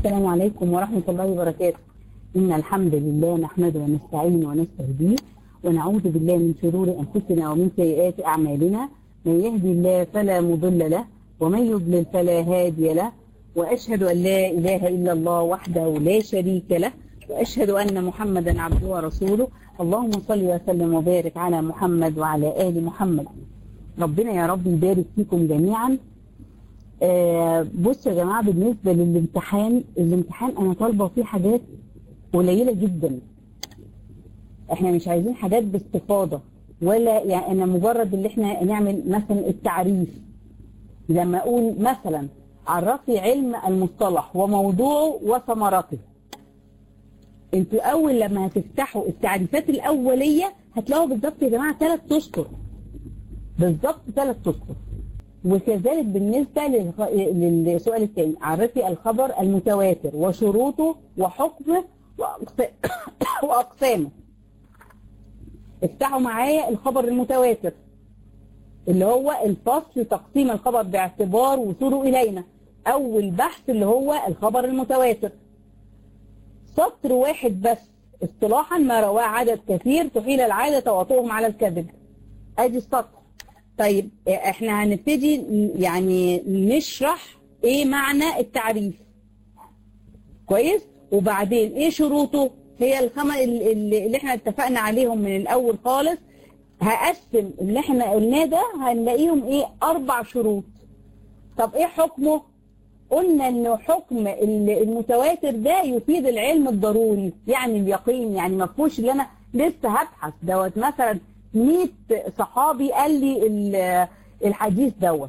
السلام عليكم ورحمة الله وبركاته إن الحمد لله نحمده ونستعين ونستهديه ونعوذ بالله من شرور أنفسنا ومن سيئات أعمالنا من يهدي الله فلا مضل له ومن يضلل فلا هادي له وأشهد أن لا إله إلا الله وحده لا شريك له وأشهد أن محمدا عبده ورسوله اللهم صل وسلم وبارك على محمد وعلى آل محمد ربنا يا رب يبارك فيكم جميعا آه بصوا يا جماعة بالنسبة للامتحان الامتحان أنا طالبة فيه حاجات قليلة جدا احنا مش عايزين حاجات باستفاضة ولا يعني أنا مجرد اللي احنا نعمل مثلا التعريف لما أقول مثلا عرفي علم المصطلح وموضوعه وثمرته انتوا أول لما هتفتحوا التعريفات الأولية هتلاقوا بالظبط يا جماعة ثلاث أشهر بالظبط ثلاث أشهر وكذلك بالنسبة للسؤال الثاني عرفي الخبر المتواتر وشروطه وحكمه وأقسامه افتحوا معايا الخبر المتواتر اللي هو الفصل تقسيم الخبر باعتبار وصوله إلينا أول بحث اللي هو الخبر المتواتر سطر واحد بس اصطلاحا ما رواه عدد كثير تحيل العادة تواطؤهم على الكذب ادي السطر طيب احنا هنبتدي يعني نشرح ايه معنى التعريف كويس وبعدين ايه شروطه هي الخمس اللي احنا اتفقنا عليهم من الاول خالص هقسم اللي احنا قلناه ده هنلاقيهم ايه اربع شروط طب ايه حكمه قلنا ان حكم المتواتر ده يفيد العلم الضروري يعني اليقين يعني ما فيهوش اللي انا لسه هبحث دوت مثلا 100 صحابي قال لي الحديث دوت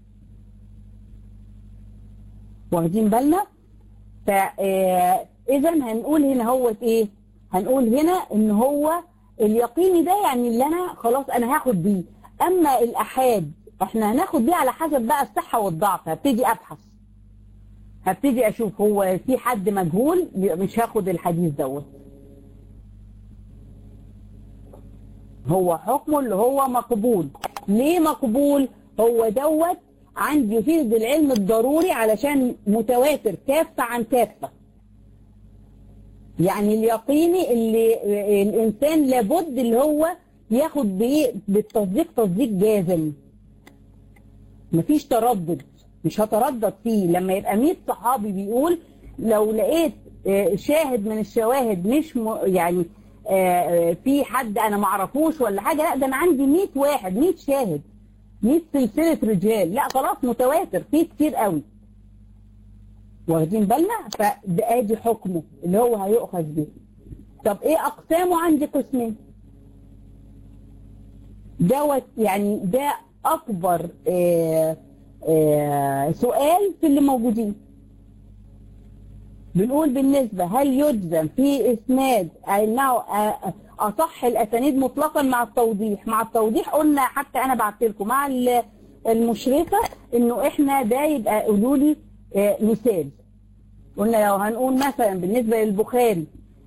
واخدين بالنا فاذا هنقول هنا هو ايه هنقول هنا ان هو اليقيني ده يعني اللي انا خلاص انا هاخد بيه اما الاحاد احنا هناخد بيه على حسب بقى الصحه والضعف هبتدي ابحث هبتدي اشوف هو في حد مجهول مش هاخد الحديث دوت هو حكمه اللي هو مقبول ليه مقبول هو دوت عندي يفيد العلم الضروري علشان متواتر كافة عن كافة يعني اليقيني اللي الانسان لابد اللي هو ياخد بايه بالتصديق تصديق جازم مفيش تردد مش هتردد فيه لما يبقى 100 صحابي بيقول لو لقيت شاهد من الشواهد مش م يعني في حد انا ما اعرفوش ولا حاجه لا ده انا عندي 100 واحد 100 شاهد 100 سلسله رجال لا خلاص متواتر في كتير قوي واخدين بالنا فده ادي حكمه اللي هو هيؤخذ به طب ايه اقسامه عندي قسمين دوت يعني ده اكبر آآ آآ سؤال في اللي موجودين بنقول بالنسبة هل يجزم في اسناد انه اصح الاسانيد مطلقا مع التوضيح مع التوضيح قلنا حتى انا بعت لكم مع المشرفة انه احنا ده يبقى قولوا لي مثال قلنا لو هنقول مثلا بالنسبة للبخاري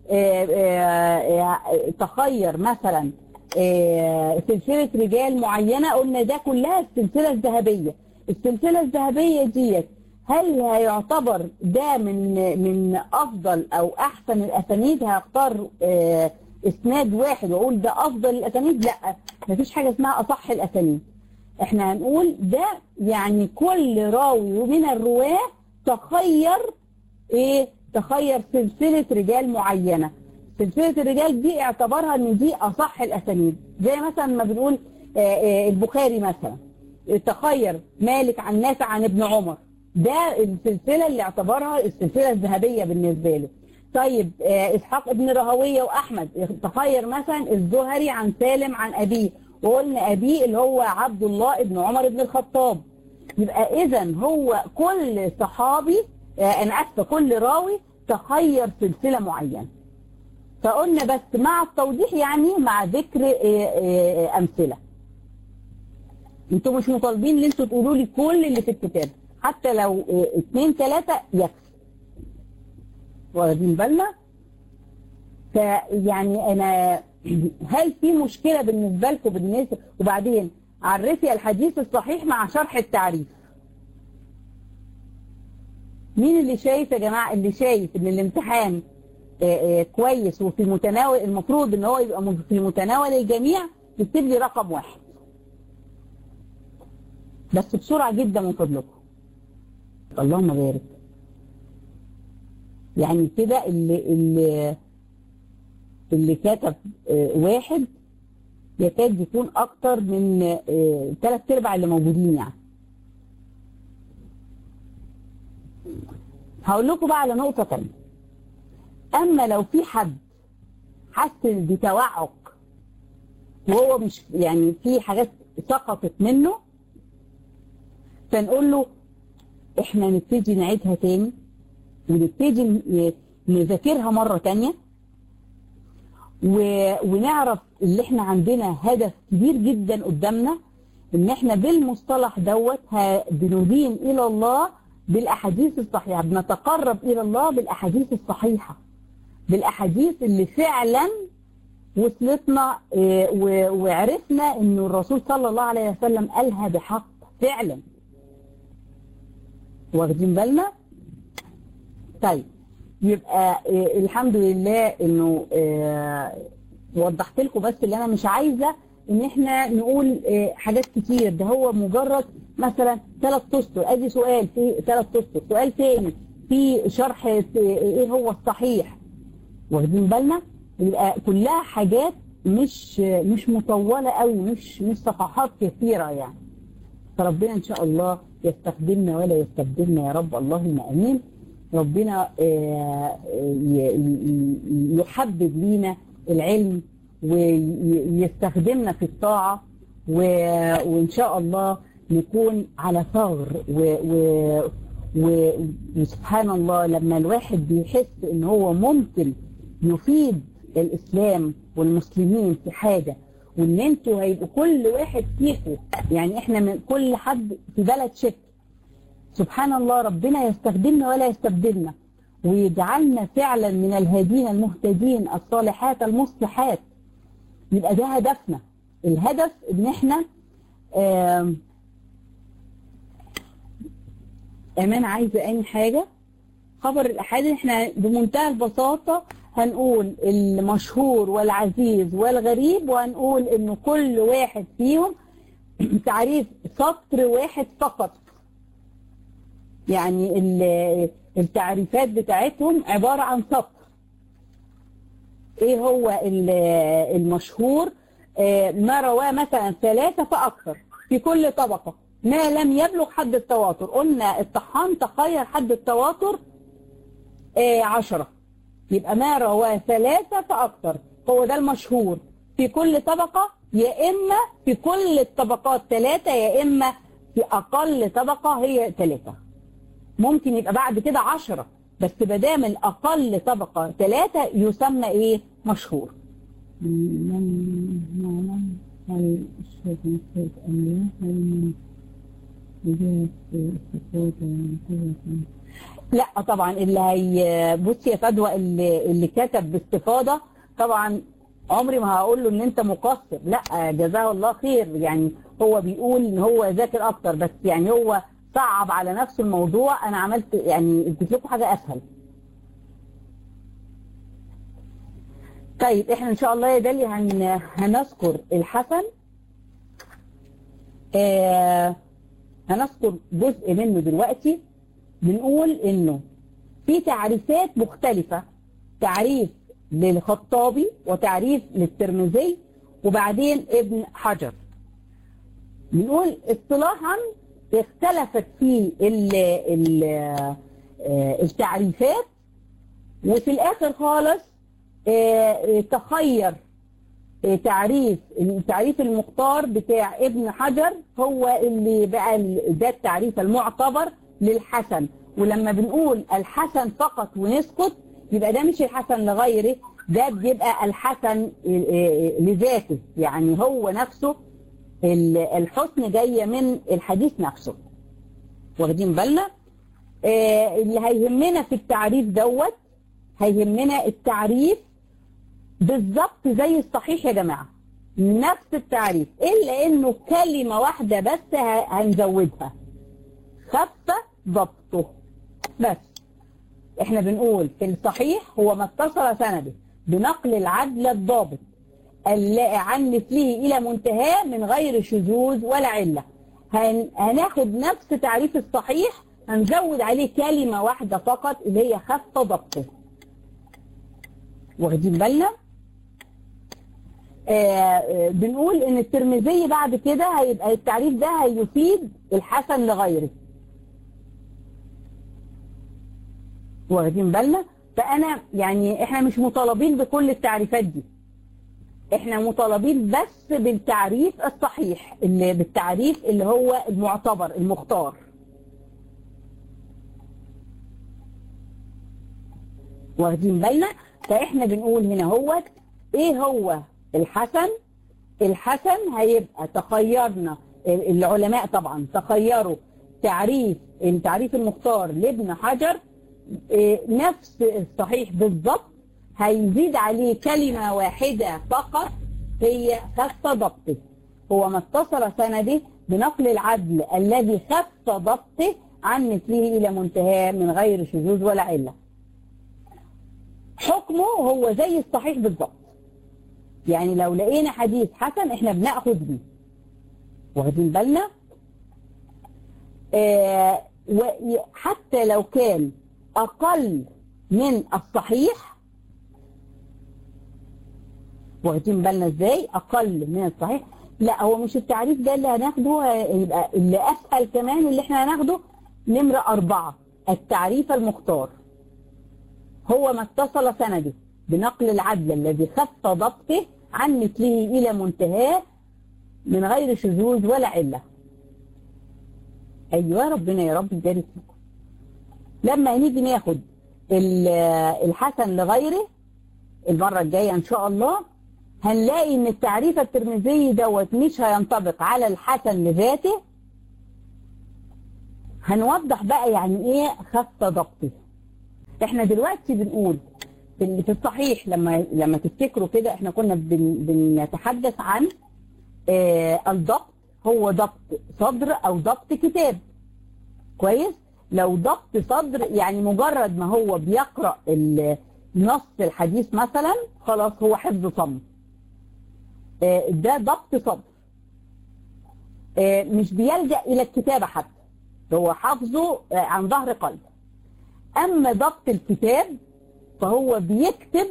تخير مثلا سلسلة رجال معينة قلنا ده كلها السلسلة الذهبية السلسلة الذهبية ديت هل هيعتبر ده من من افضل او احسن الاسانيد هختار اه اسناد واحد واقول ده افضل الاسانيد لا مفيش حاجه اسمها اصح الاسانيد احنا هنقول ده يعني كل راوي من الرواه تخير ايه تخير سلسله رجال معينه سلسله الرجال دي اعتبرها ان دي اصح الاسانيد زي مثلا ما بنقول اه اه البخاري مثلا تخير مالك عن نافع عن ابن عمر ده السلسلة اللي اعتبرها السلسلة الذهبية بالنسبة له طيب آه إسحاق ابن رهوية وأحمد تخير مثلا الزهري عن سالم عن أبيه وقلنا أبيه اللي هو عبد الله ابن عمر ابن الخطاب يبقى إذا هو كل صحابي آه أنا أسفة كل راوي تخير سلسلة معينة فقلنا بس مع التوضيح يعني مع ذكر آه أمثلة انتوا مش مطالبين ان انتوا تقولوا لي كل اللي في الكتاب حتى لو اثنين ثلاثة يكفي واخدين بالنا فيعني انا هل في مشكلة بالنسبة لكم بالنسبة وبعدين عرفي الحديث الصحيح مع شرح التعريف مين اللي شايف يا جماعة اللي شايف ان الامتحان آه، آه، كويس وفي متناول المفروض ان هو يبقى م- في متناول الجميع يكتب لي رقم واحد بس بسرعة جدا من فضلكم اللهم بارك يعني كده اللي اللي اللي كتب آه، واحد يكاد يكون اكتر من آه، تلات ارباع اللي موجودين يعني هقول لكم بقى على نقطة تانية اما لو في حد حس بتوعك وهو مش يعني في حاجات سقطت منه فنقول له احنا نبتدي نعيدها تاني ونبتدي ن- نذاكرها مرة تانية و- ونعرف اللي احنا عندنا هدف كبير جدا قدامنا ان احنا بالمصطلح دوت ه- بندين الى الله بالاحاديث الصحيحه بنتقرب الى الله بالاحاديث الصحيحه بالاحاديث اللي فعلا وصلتنا اه، و- وعرفنا ان الرسول صلى الله عليه وسلم قالها بحق فعلا واخدين بالنا طيب يبقى اه، الحمد لله انه اه، وضحت لكم بس اللي انا مش عايزه ان احنا نقول اه، حاجات كتير ده هو مجرد مثلا ثلاث اسطر ادي سؤال في ثلاث اسطر سؤال تاني في شرح اه، ايه هو الصحيح واخدين بالنا يبقى كلها حاجات مش مش مطوله قوي مش مش صفحات كثيره يعني فربنا ان شاء الله يستخدمنا ولا يستبدلنا يا رب اللهم امين ربنا آه، ي- ي- يحبب لينا العلم ويستخدمنا في الطاعه و- وان شاء الله نكون على ثغر و- و- و- وسبحان الله لما الواحد بيحس ان هو ممكن يفيد الاسلام والمسلمين في حاجه وان انتوا هيبقوا كل واحد فيكم يعني احنا من كل حد في بلد شتى سبحان الله ربنا يستخدمنا ولا يستبدلنا ويجعلنا فعلا من الهادين المهتدين الصالحات المصلحات يبقى ده هدفنا الهدف ان احنا آم، امان عايزه اي حاجه خبر الاحاد احنا بمنتهى البساطه هنقول المشهور والعزيز والغريب وهنقول ان كل واحد فيهم تعريف سطر واحد فقط يعني ال- التعريفات بتاعتهم عبارة عن سطر ايه هو ال- المشهور آه، ما رواه مثلا ثلاثة فأكثر في كل طبقة ما لم يبلغ حد التواتر قلنا الطحان تخير حد التواتر آه، عشرة يبقى ما رواه ثلاثة فأكثر هو ده المشهور في كل طبقة يا إما في كل الطبقات ثلاثة يا إما في أقل طبقة هي ثلاثة ممكن يبقى بعد كده عشرة بس مادام الأقل طبقة ثلاثة يسمى إيه مشهور هل الشيخ مسعود أم لا؟ هل من لا طبعا اللي هي بصي يا فدوى اللي, اللي كتب باستفاضة طبعا عمري ما هقول له ان انت مقصر لا جزاه الله خير يعني هو بيقول ان هو ذاكر اكتر بس يعني هو صعب على نفسه الموضوع انا عملت يعني اديت لكم حاجه اسهل طيب احنا ان شاء الله يا دالي هن... هنذكر الحسن آه هنذكر جزء منه دلوقتي بنقول انه في تعريفات مختلفة تعريف للخطابي وتعريف للترمذي وبعدين ابن حجر بنقول اصطلاحا اختلفت في ال ال التعريفات وفي الاخر خالص اه تخير اه تعريف التعريف المختار بتاع ابن حجر هو اللي بقى ده التعريف المعتبر للحسن ولما بنقول الحسن فقط ونسكت يبقى ده مش الحسن لغيره ده بيبقى الحسن لذاته يعني هو نفسه الحسن جاية من الحديث نفسه واخدين بالنا آه اللي هيهمنا في التعريف دوت هيهمنا التعريف بالظبط زي الصحيح يا جماعة نفس التعريف إلا إنه كلمة واحدة بس هنزودها خف ضبطه بس احنا بنقول في الصحيح هو ما اتصل سنده بنقل العدل الضابط عن مثله إلى منتهاه من غير شذوذ ولا علة هن... هناخد نفس تعريف الصحيح هنزود عليه كلمة واحدة فقط اللي هي خف ضبطه واخدين بالنا آه بنقول ان الترمذي بعد كده هيبقى التعريف ده هيفيد الحسن لغيره واخدين بالنا فانا يعني احنا مش مطالبين بكل التعريفات دي احنا مطالبين بس بالتعريف الصحيح اللي بالتعريف اللي هو المعتبر المختار واخدين بالنا فاحنا بنقول هنا هو ايه هو الحسن الحسن هيبقى تخيرنا العلماء طبعا تخيروا تعريف التعريف المختار لابن حجر نفس الصحيح بالضبط هيزيد عليه كلمة واحدة فقط هي خف ضبطه هو ما اتصل سنده بنقل العدل الذي خف ضبطه عن مثله إلى منتهاه من غير شذوذ ولا علة حكمه هو زي الصحيح بالضبط يعني لو لقينا حديث حسن احنا بناخد بيه واخدين بالنا آه وحتى لو كان اقل من الصحيح واخدين بالنا ازاي اقل من الصحيح لا هو مش التعريف ده اللي هناخده يبقى اللي اسهل كمان اللي احنا هناخده نمرة أربعة التعريف المختار هو ما اتصل سنده بنقل العدل الذي خف ضبطه عن مثله إلى منتهاه من غير شذوذ ولا علة أيوة ربنا يا رب يبارك فيكم لما نيجي ناخد الحسن لغيره المرة الجاية إن شاء الله هنلاقي إن التعريف الترمذي دوت مش هينطبق على الحسن لذاته هنوضح بقى يعني إيه خف ضبطه احنا دلوقتي بنقول في الصحيح لما لما تفتكروا كده احنا كنا بن بنتحدث عن اه الضبط هو ضبط صدر او ضبط كتاب كويس لو ضبط صدر يعني مجرد ما هو بيقرأ نص الحديث مثلا خلاص هو حفظ صم اه ده ضبط صدر اه مش بيلجأ الى الكتابة حتى هو حفظه عن ظهر قلب اما ضبط الكتاب فهو بيكتب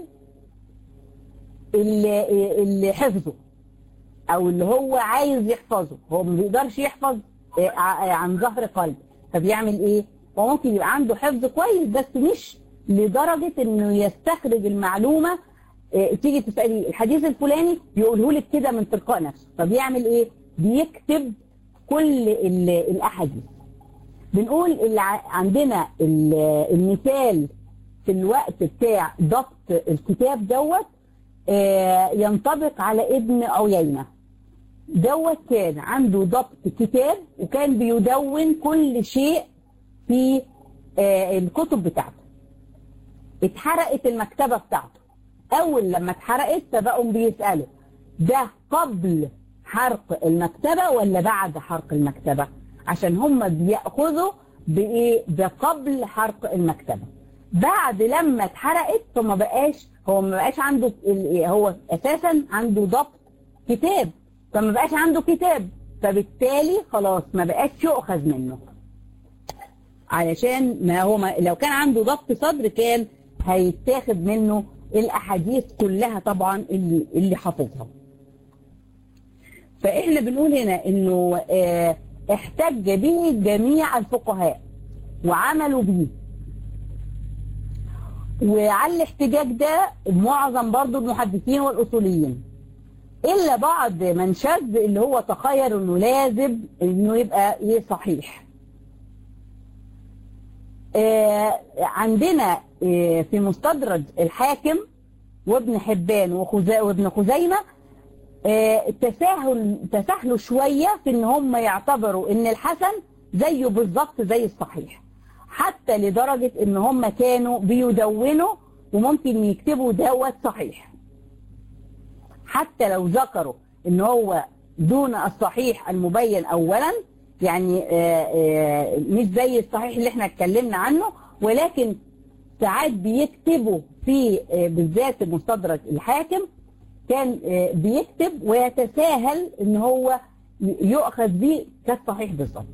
اللي, اللي حفظه او اللي هو عايز يحفظه هو ما بيقدرش يحفظ عن ظهر قلب فبيعمل ايه هو ممكن يبقى عنده حفظ كويس بس مش لدرجة انه يستخرج المعلومة تيجي تسألي الحديث الفلاني يقوله لك كده من تلقاء نفسه فبيعمل ايه بيكتب كل الاحاديث بنقول اللي عندنا المثال في الوقت بتاع ضبط الكتاب دوت ينطبق على ابن عيينة دوت كان عنده ضبط كتاب وكان بيدون كل شيء في الكتب بتاعته اتحرقت المكتبة بتاعته اول لما اتحرقت فبقوا بيسألوا ده قبل حرق المكتبة ولا بعد حرق المكتبة عشان هم بيأخذوا بايه بقبل حرق المكتبة بعد لما اتحرقت فما بقاش هو ما بقاش عنده هو اساسا عنده ضبط كتاب فما بقاش عنده كتاب فبالتالي خلاص ما بقاش يؤخذ منه علشان ما هو ما لو كان عنده ضبط صدر كان هيتاخد منه الاحاديث كلها طبعا اللي اللي حافظها فاحنا بنقول هنا انه اه احتج به جميع الفقهاء وعملوا به وعلى الاحتجاج ده معظم برضو المحدثين والأصوليين إلا بعض من شذ اللي هو تخير إنه لازم إنه يبقى إيه صحيح آه عندنا آه في مستدرج الحاكم وابن حبان وابن خزيمة آه تساهل تساهلوا شوية في إن هم يعتبروا إن الحسن زيه بالظبط زي الصحيح حتى لدرجة ان هم كانوا بيدونوا وممكن يكتبوا دوت صحيح حتى لو ذكروا ان هو دون الصحيح المبين اولا يعني آآ آآ مش زي الصحيح اللي احنا اتكلمنا عنه ولكن ساعات بيكتبوا في بالذات مستدرك الحاكم كان بيكتب ويتساهل ان هو يؤخذ به كالصحيح بالظبط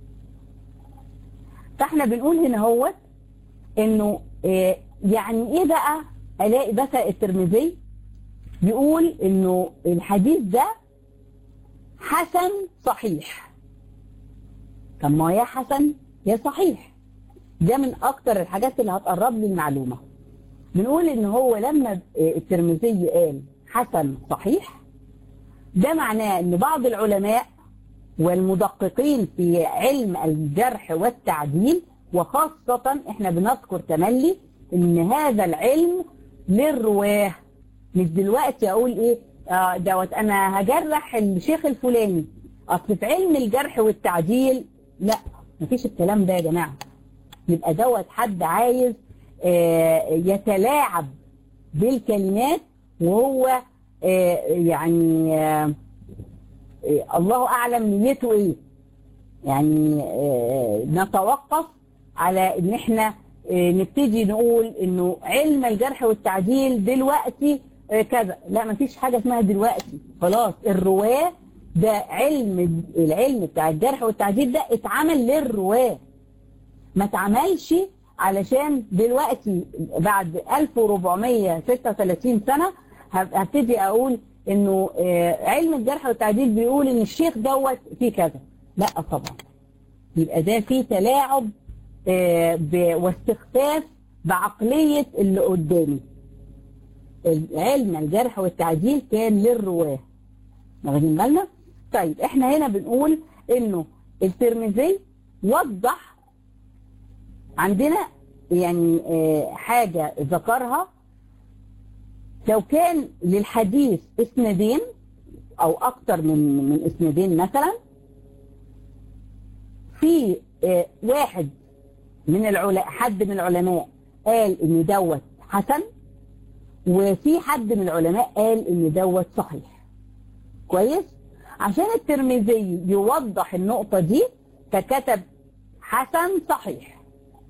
فاحنا بنقول هنا هو انه يعني ايه بقى الاقي بس الترمذي بيقول انه الحديث ده حسن صحيح طب ما يا حسن يا صحيح ده من اكتر الحاجات اللي هتقرب لي المعلومه بنقول ان هو لما الترمذي قال حسن صحيح ده معناه ان بعض العلماء والمدققين في علم الجرح والتعديل وخاصة احنا بنذكر تملي ان هذا العلم للرواه مش دلوقتي اقول ايه آه دوت انا هجرح الشيخ الفلاني اصل في علم الجرح والتعديل لا مفيش الكلام ده يا جماعة يبقى دوت حد عايز آه يتلاعب بالكلمات وهو آه يعني آه الله اعلم نيته ايه يعني نتوقف على ان احنا نبتدي نقول انه علم الجرح والتعديل دلوقتي كذا لا ما فيش حاجة اسمها دلوقتي خلاص الرواة ده علم العلم بتاع الجرح والتعديل ده اتعمل للرواة ما اتعملش علشان دلوقتي بعد 1436 سنة هبتدي اقول انه علم الجرح والتعديل بيقول ان الشيخ دوت فيه كذا لا طبعا يبقى ده فيه تلاعب واستخفاف بعقلية اللي قدامي علم الجرح والتعديل كان للرواه واخدين بالنا طيب احنا هنا بنقول انه الترمذي وضح عندنا يعني حاجة ذكرها لو كان للحديث اسندين او اكتر من من اسندين مثلا في واحد من العلماء حد من العلماء قال ان دوت حسن وفي حد من العلماء قال ان دوت صحيح كويس عشان الترمذي يوضح النقطة دي فكتب حسن صحيح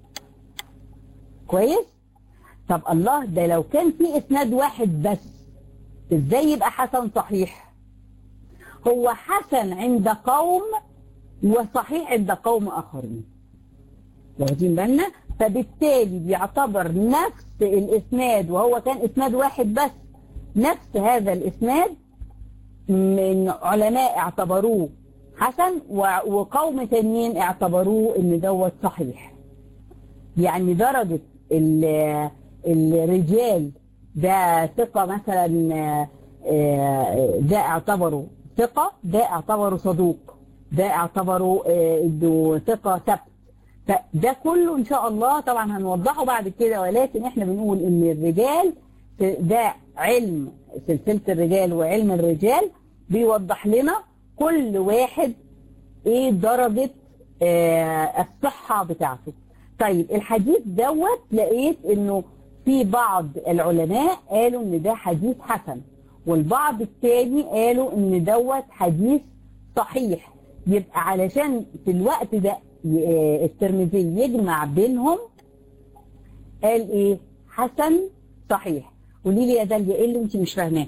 كويس طب الله ده لو كان في اسناد واحد بس ازاي يبقى حسن صحيح هو حسن عند قوم وصحيح عند قوم اخرين واخدين بالنا فبالتالي بيعتبر نفس الاسناد وهو كان اسناد واحد بس نفس هذا الاسناد من علماء اعتبروه حسن وقوم تانيين اعتبروه ان دوت صحيح يعني درجة الرجال ده ثقة مثلا ده اعتبره ثقة ده اعتبره صدوق ده اعتبره انه ثقة ثبت فده كله ان شاء الله طبعا هنوضحه بعد كده ولكن احنا بنقول ان الرجال ده علم سلسلة الرجال وعلم الرجال بيوضح لنا كل واحد ايه درجة اه الصحة بتاعته طيب الحديث دوت لقيت انه في بعض العلماء قالوا ان ده حديث حسن والبعض التاني قالوا ان دوت حديث صحيح يبقى علشان في الوقت ده الترمذي يجمع بينهم قال ايه حسن صحيح قولي لي يا داليا ايه اللي انت مش فاهماه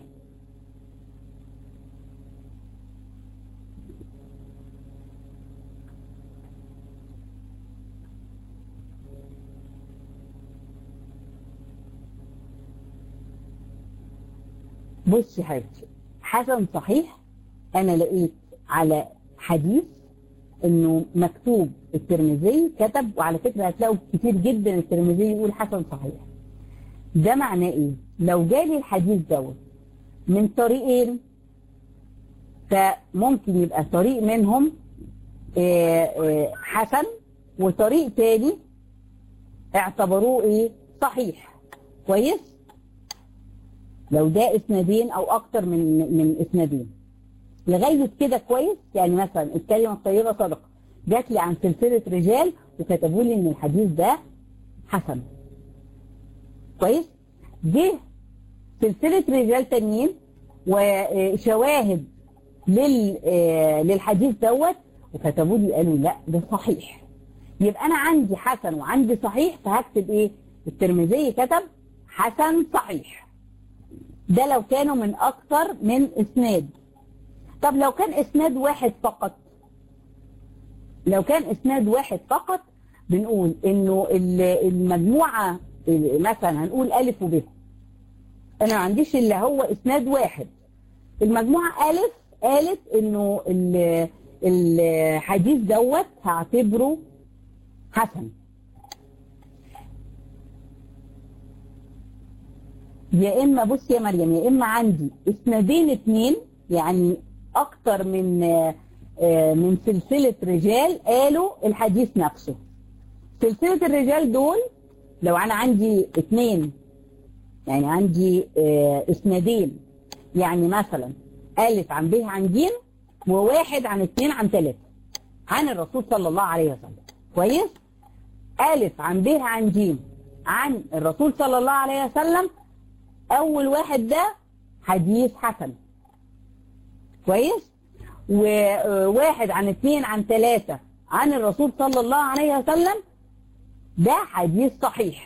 بصي يا حبيبتي حسن صحيح انا لقيت على حديث انه مكتوب الترمذي كتب وعلى فكرة هتلاقوا كتير جدا الترمذي يقول حسن صحيح ده معناه ايه لو جالي الحديث دوت من طريقين فممكن يبقى طريق منهم حسن وطريق تاني اعتبروه ايه صحيح كويس لو ده اسنادين او اكتر من من اسنادين لغاية كده كويس يعني مثلا الكلمة الطيبة صدقة جات لي عن سلسلة رجال وكتبوا لي ان الحديث ده حسن كويس جه سلسلة رجال تانيين وشواهد لل للحديث دوت وكتبوا لي قالوا لا ده صحيح يبقى انا عندي حسن وعندي صحيح فهكتب ايه الترمذي كتب حسن صحيح ده لو كانوا من اكثر من اسناد طب لو كان اسناد واحد فقط لو كان اسناد واحد فقط بنقول انه المجموعة مثلا هنقول الف وب انا ما عنديش الا هو اسناد واحد المجموعة الف قالت انه الحديث دوت هعتبره حسن يا اما بص يا مريم يا اما عندي اسنادين اتنين يعني اكتر من من سلسلة رجال قالوا الحديث نفسه سلسلة الرجال دول لو انا عندي اتنين يعني عندي اسنادين يعني مثلا الف عن ب عن ج وواحد عن اتنين عن تلاتة عن الرسول صلى الله عليه وسلم كويس الف عن ب عن ج عن الرسول صلى الله عليه وسلم اول واحد ده حديث حسن كويس وواحد عن اتنين عن تلاتة عن الرسول صلى الله عليه وسلم ده حديث صحيح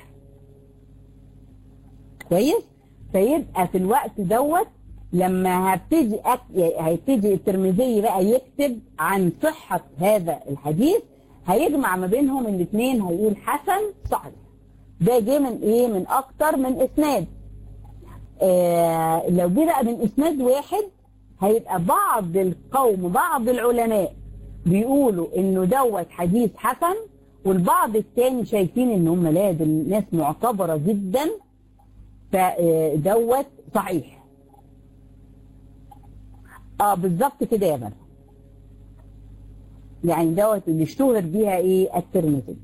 كويس فيبقى في الوقت دوت لما هبتدي أك... هيبتدي الترمذي بقى يكتب عن صحة هذا الحديث هيجمع ما بينهم الاثنين هيقول حسن صحيح ده جه من ايه من اكتر من اسناد آه لو جه بقى من اسناد واحد هيبقى بعض القوم بعض العلماء بيقولوا انه دوت حديث حسن والبعض التاني شايفين ان هم لا دول ناس معتبرة جدا فدوت صحيح اه بالظبط كده يا مرة يعني دوت اللي اشتهر بيها ايه الترمذي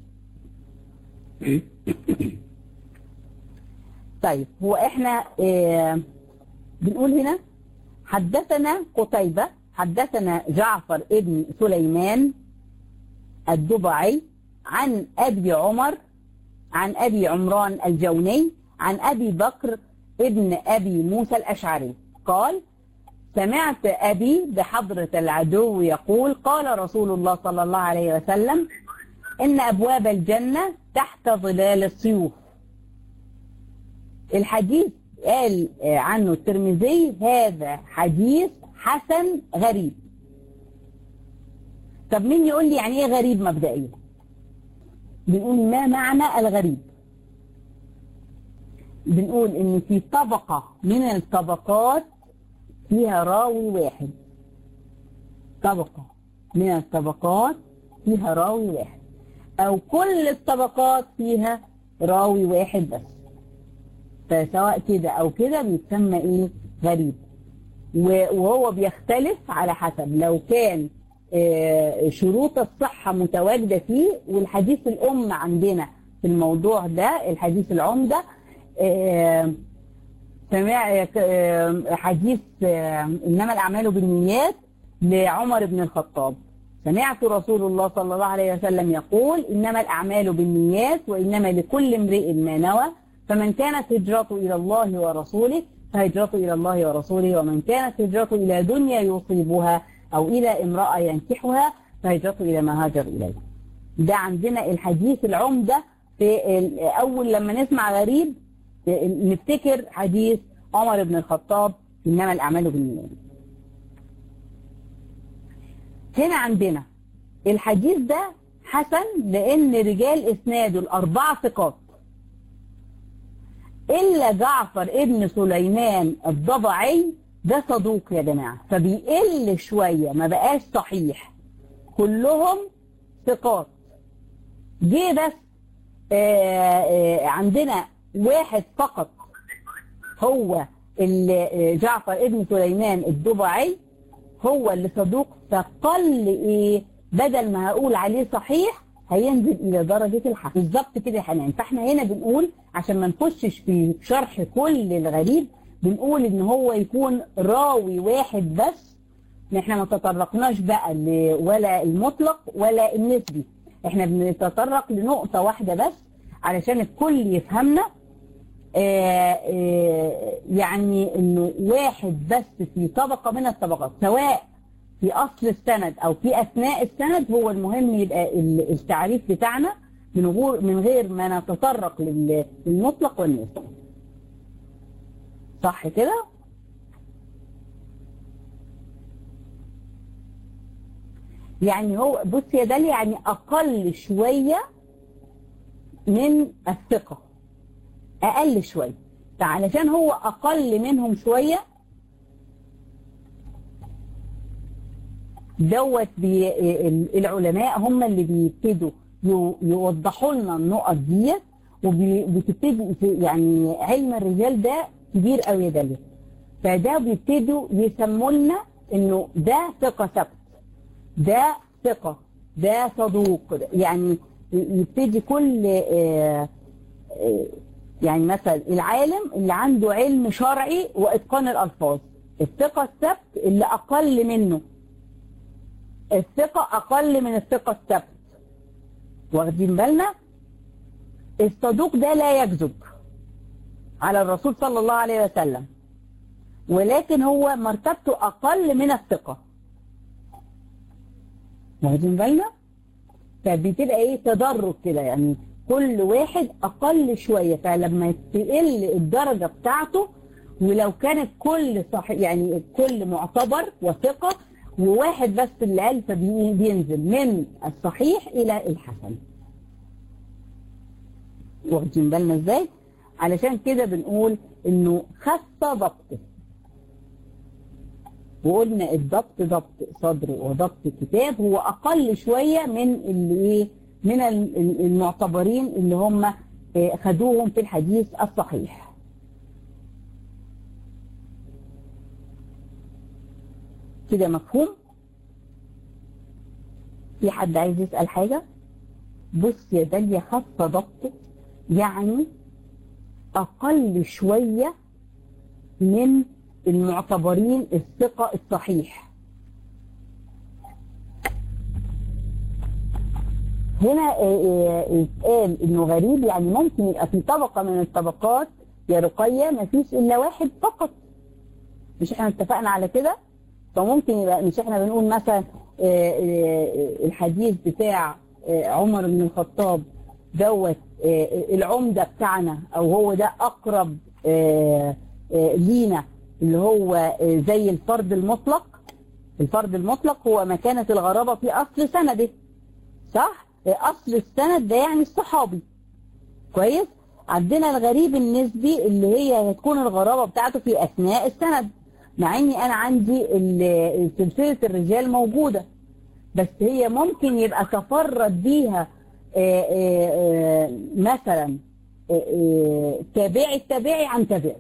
طيب هو احنا اه بنقول هنا حدثنا قتيبة حدثنا جعفر ابن سليمان الدبعي عن أبي عمر عن أبي عمران الجوني عن أبي بكر ابن أبي موسى الأشعري قال سمعت أبي بحضرة العدو يقول قال رسول الله صلى الله عليه وسلم إن أبواب الجنة تحت ظلال السيوف الحديث قال عنه الترمذي هذا حديث حسن غريب طب مين يقول لي يعني ايه غريب مبدئيا بنقول ما معنى الغريب بنقول ان في طبقة من الطبقات فيها راوي واحد طبقة من الطبقات فيها راوي واحد او كل الطبقات فيها راوي واحد بس فسواء كده او كده بيتسمى ايه غريب وهو بيختلف على حسب لو كان شروط الصحة متواجدة فيه والحديث الأم عندنا في الموضوع ده الحديث العمدة سمع حديث إنما الأعمال بالنيات لعمر بن الخطاب سمعت رسول الله صلى الله عليه وسلم يقول إنما الأعمال بالنيات وإنما لكل امرئ ما نوى فمن كانت هجرته إلى الله ورسوله فهجرته إلى الله ورسوله ومن كانت هجرته إلى دنيا يصيبها أو إلى امرأة ينكحها فهجرته إلى ما هاجر إليه ده عندنا الحديث العمدة في أول لما نسمع غريب نفتكر حديث عمر بن الخطاب إنما الأعمال بالنيات هنا عندنا الحديث ده حسن لأن رجال إسناده الأربعة ثقات إلا جعفر ابن سليمان الضبعي ده صدوق يا جماعة فبيقل شوية ما بقاش صحيح كلهم ثقات جه بس آآ آآ عندنا واحد فقط هو اللي جعفر ابن سليمان الضبعي هو اللي صدوق فقل ايه بدل ما هقول عليه صحيح هينزل الى درجة الحسن بالظبط كده يا حنان فاحنا هنا بنقول عشان ما نخشش في شرح كل الغريب بنقول ان هو يكون راوي واحد بس احنا ما تطرقناش بقى ولا المطلق ولا النسبي احنا بنتطرق لنقطة واحدة بس علشان الكل يفهمنا آآ آآ يعني انه واحد بس في طبقة من الطبقات سواء في اصل السند او في اثناء السند هو المهم يبقى ال- التعريف بتاعنا من غير من غير ما نتطرق لل- للمطلق والنسبي صح كده يعني هو بص يا داليا يعني اقل شويه من الثقه اقل شويه فعلشان هو اقل منهم شويه دوت بي ال- العلماء هم اللي بيبتدوا يو- يوضحوا لنا النقط ديت وبتبتدي يعني علم الرجال ده كبير قوي يا داليا فده بيبتدوا يسموا لنا انه ده ثقه ثبت ده ثقه ده صدوق يعني يبتدي كل آه، آه، يعني مثلا العالم اللي عنده علم شرعي واتقان الالفاظ الثقه الثبت اللي اقل منه الثقه اقل من الثقه الثبت واخدين بالنا الصدوق ده لا يكذب على الرسول صلى الله عليه وسلم ولكن هو مرتبته اقل من الثقه واخدين بالنا فبتبقى ايه تدرج كده يعني كل واحد اقل شويه فلما تقل الدرجه بتاعته ولو كانت كل صح يعني كل معتبر وثقه وواحد بس اللي قال فبينزل من الصحيح الى الحسن واخدين بالنا ازاي علشان كده بنقول انه خف ضبطه وقلنا الضبط ضبط صدر وضبط كتاب هو اقل شويه من اللي ايه من ال- ال- المعتبرين اللي هم آه، خدوهم في الحديث الصحيح كده مفهوم في حد عايز يسأل حاجة بص يا داليا خف ضبطه يعني أقل شوية من المعتبرين الثقة الصحيح هنا اتقال انه غريب يعني ممكن يبقى في طبقة من الطبقات يا رقية ما فيش الا واحد فقط مش احنا اتفقنا على كده فممكن يبقى مش احنا بنقول مثلا آه، آه، الحديث بتاع آه، عمر بن الخطاب دوت آه، العمدة بتاعنا او هو ده اقرب آه، آه، لينا اللي هو آه، زي الفرد المطلق الفرد المطلق هو مكانة الغرابة في اصل سنده صح آه، اصل السند ده يعني الصحابي كويس عندنا الغريب النسبي اللي هي هتكون الغرابة بتاعته في اثناء السند مع اني انا عندي ال- سلسلة الرجال موجودة بس هي ممكن يبقى تفرد بيها آه، آه، آه، مثلا آه، آه، تابعي التابعي عن تابعي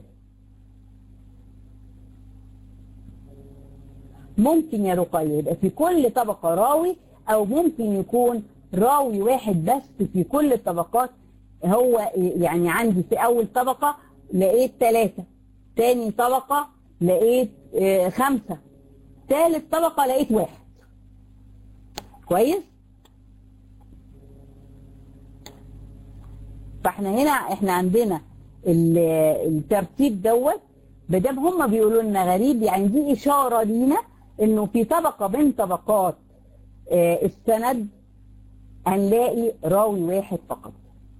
ممكن يا رقية يبقى في كل طبقة راوي او ممكن يكون راوي واحد بس في كل الطبقات هو يعني عندي في اول طبقة لقيت ثلاثة تاني طبقة لقيت آه، خمسة ثالث طبقة لقيت واحد كويس فاحنا هنا احنا عندنا ال- الترتيب دوت بدام هم بيقولوا لنا غريب يعني دي اشاره لينا انه في طبقه من طبقات آه، السند هنلاقي راوي واحد فقط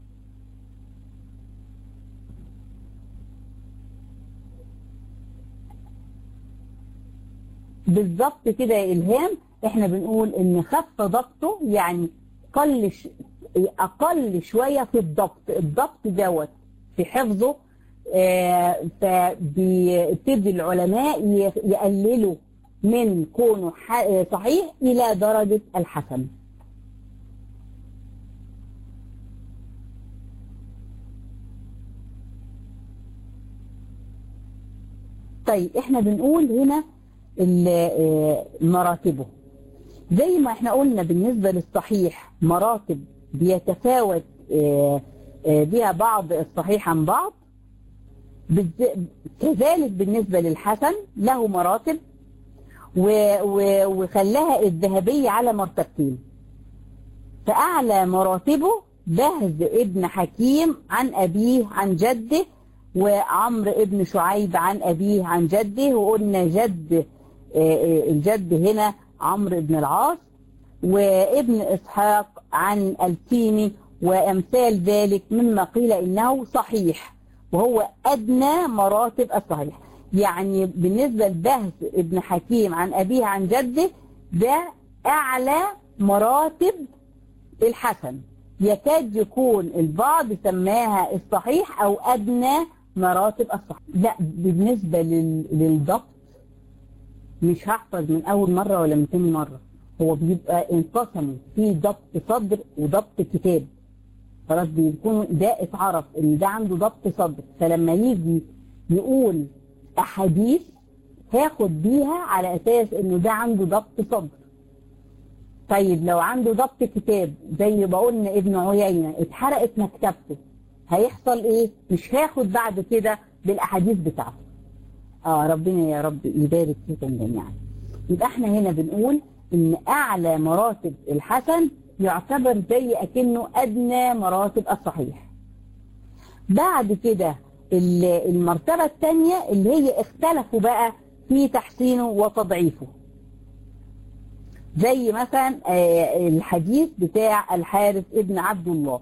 بالظبط كده يا الهام احنا بنقول ان خف ضبطه يعني قل ش... اقل شويه في الضبط الضبط دوت في حفظه آه فبيبتدي العلماء ي- يقللوا من كونه ح... آه، صحيح الى درجه الحسن طيب احنا بنقول هنا ال- آه، مراتبه زي ما احنا قلنا بالنسبة للصحيح مراتب بيتفاوت آه، آه، بها بعض الصحيح عن بعض بالز- كذلك بالنسبة للحسن له مراتب و- و- وخلاها الذهبية على مرتبتين فأعلى مراتبه بهز ابن حكيم عن أبيه عن جده وعمرو ابن شعيب عن أبيه عن جده وقلنا جد آه، آه، الجد هنا عمرو بن العاص وابن إسحاق عن التيمي وأمثال ذلك مما قيل إنه صحيح وهو أدنى مراتب الصحيح يعني بالنسبة لبهز ابن حكيم عن أبيه عن جده ده أعلى مراتب الحسن يكاد يكون البعض سماها الصحيح أو أدنى مراتب الصحيح لا بالنسبة لل... للضبط مش هحفظ من أول مرة ولا من تاني مرة هو بيبقى انقسموا في ضبط صدر وضبط كتاب خلاص بيكون ده اتعرف ان ده عنده ضبط صدر فلما يجي يقول احاديث هاخد بيها على اساس انه ده عنده ضبط صدر طيب لو عنده ضبط كتاب زي ما قلنا ابن عيينة اتحرقت مكتبته هيحصل ايه مش هاخد بعد كده بالاحاديث بتاعته اه ربنا يا رب يبارك فيكم جميعا يبقى احنا هنا بنقول ان اعلى مراتب الحسن يعتبر زي اكنه ادنى مراتب الصحيح بعد كده المرتبة الثانية اللي هي اختلفوا بقى في تحسينه وتضعيفه زي مثلا الحديث بتاع الحارث ابن عبد الله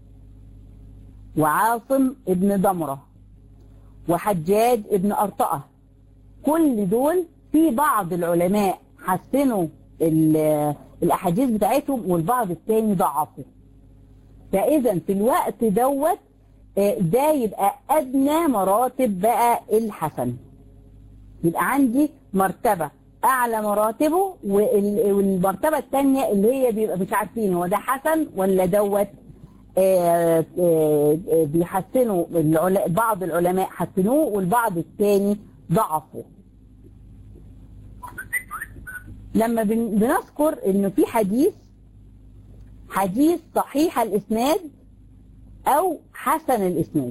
وعاصم ابن ضمرة وحجاج ابن أرطأة كل دول في بعض العلماء حسنوا الأحاديث بتاعتهم والبعض التاني ضعفوا فإذا في الوقت دوت ده يبقى أدنى مراتب بقى الحسن يبقى عندي مرتبة أعلى مراتبه والمرتبة الثانية اللي هي بيبقى مش عارفين هو ده حسن ولا دوت بيحسنوا بعض العلماء حسنوه والبعض الثاني ضعفوا لما بنذكر انه في حديث حديث صحيح الاسناد او حسن الاسناد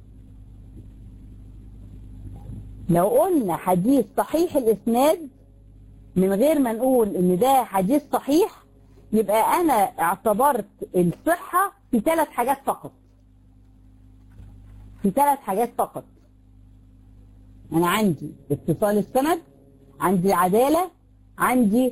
لو قلنا حديث صحيح الاسناد من غير ما نقول ان ده حديث صحيح يبقى انا اعتبرت الصحة في ثلاث حاجات فقط في ثلاث حاجات فقط انا عندي اتصال السند عندي عدالة عندي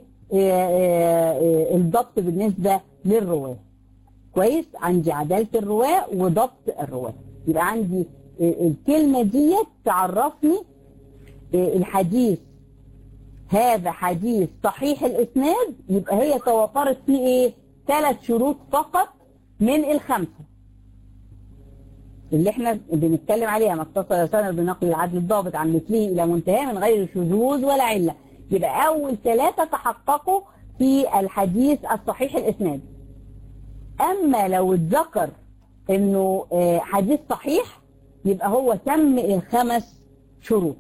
الضبط بالنسبة للرواة كويس عندي عدالة الرواة وضبط الرواة يبقى عندي الكلمة دي تعرفني الحديث هذا حديث صحيح الاسناد يبقى هي توفرت فيه ايه ثلاث شروط فقط من الخمسة اللي احنا بنتكلم عليها ما اتصل سند بنقل العدل الضابط عن مثله الى منتهى من غير شذوذ ولا علة يبقى اول ثلاثة تحققوا في الحديث الصحيح الاسناد اما لو اتذكر انه حديث صحيح يبقى هو تم الخمس شروط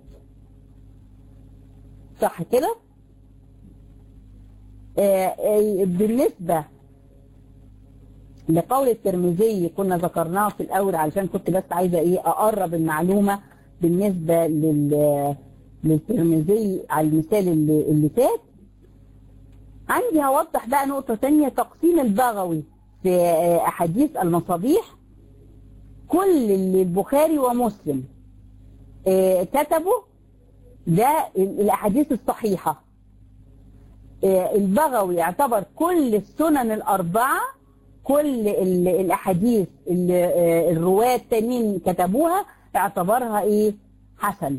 صح كده بالنسبة لقول الترمذي كنا ذكرناه في الاول علشان كنت بس عايزة ايه اقرب المعلومة بالنسبة لل للترمذي على المثال اللي, اللي فات عندي هوضح بقى نقطة تانية تقسيم البغوي في احاديث المصابيح كل اللي البخاري ومسلم كتبوا ده الأحاديث الصحيحة البغوي يعتبر كل السنن الأربعة كل الأحاديث اللي الرواة التانيين كتبوها اعتبرها إيه حسن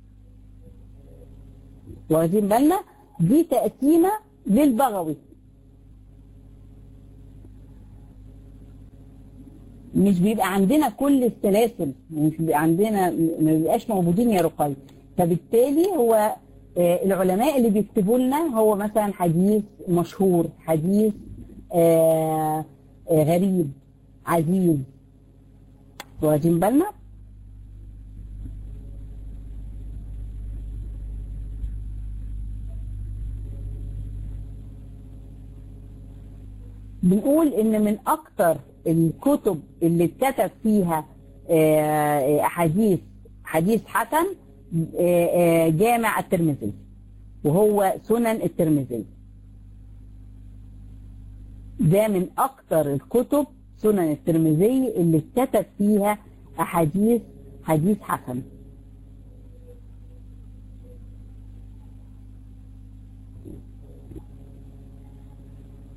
واخدين بالنا دي تقسيمة للبغوي مش بيبقى عندنا كل السلاسل مش بيبقى عندنا ما بيبقاش موجودين يا رقي فبالتالي هو العلماء اللي بيكتبوا لنا هو مثلا حديث مشهور حديث غريب عزيز واخدين بالنا بنقول ان من اكتر الكتب اللي اتكتب فيها احاديث حديث حسن جامع الترمذي وهو سنن الترمذي ده من اكتر الكتب سنن الترمذي اللي اتكتب فيها احاديث حديث حسن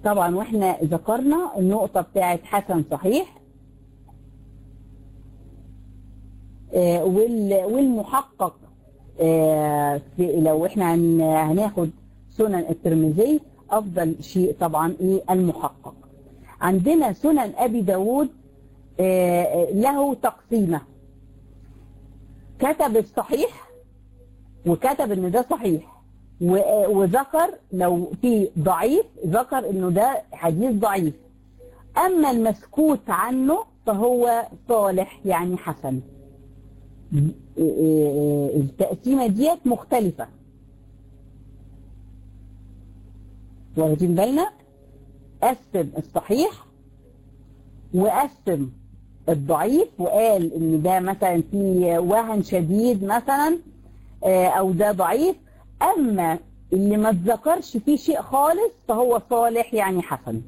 طبعا واحنا ذكرنا النقطة بتاعت حسن صحيح آه، وال- والمحقق آه، في لو احنا هن- هناخد سنن الترمذي افضل شيء طبعا ايه المحقق عندنا سنن ابي داود آه، آه، له تقسيمه كتب الصحيح وكتب ان ده صحيح و- وذكر لو في ضعيف ذكر انه ده حديث ضعيف اما المسكوت عنه فهو صالح يعني حسن التقسيمه ديت مختلفه واخدين بالنا قسم الصحيح وقسم الضعيف وقال ان ده مثلا في وهن شديد مثلا آه، او ده ضعيف اما اللي ما اتذكرش فيه شيء خالص فهو صالح يعني حسن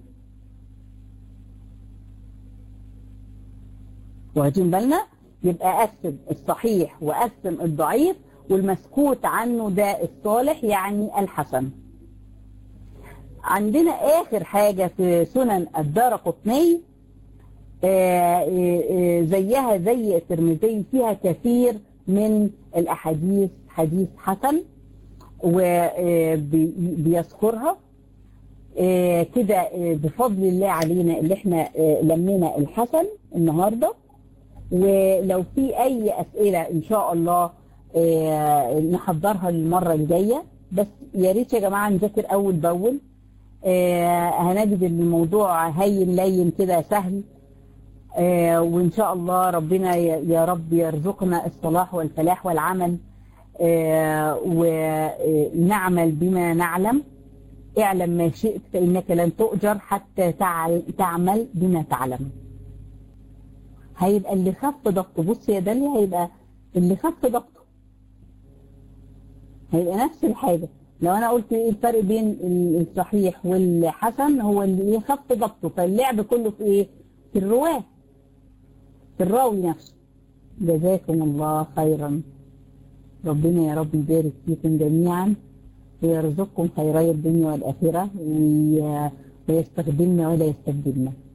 واخدين بالنا يبقى قسم الصحيح وقسم الضعيف والمسكوت عنه ده الصالح يعني الحسن عندنا اخر حاجة في سنن الدار قطني زيها زي الترمذي فيها كثير من الاحاديث حديث حسن وبيذكرها كده آه، بفضل الله علينا اللي احنا آه، لمينا الحسن النهارده ولو في اي اسئله ان شاء الله آه، نحضرها المره الجايه بس يا ريت يا جماعه نذاكر اول باول آه، هنجد ان الموضوع هين لين كده سهل آه، وان شاء الله ربنا ي- يا رب يرزقنا الصلاح والفلاح والعمل آه، ونعمل بما نعلم اعلم ما شئت فانك لن تؤجر حتى تعل- تعمل بما تعلم هيبقى اللي خف ضغطه بص يا داليا هيبقى اللي خف ضغطه هيبقى نفس الحاجة لو انا قلت ايه الفرق بين ال- الصحيح والحسن هو اللي ايه خف ضغطه فاللعب كله في ايه في الرواه في الراوي نفسه جزاكم الله خيرا ربنا يا رب يبارك فيكم جميعا ويرزقكم خيري الدنيا والآخرة وي- ويستخدمنا ولا يستبدلنا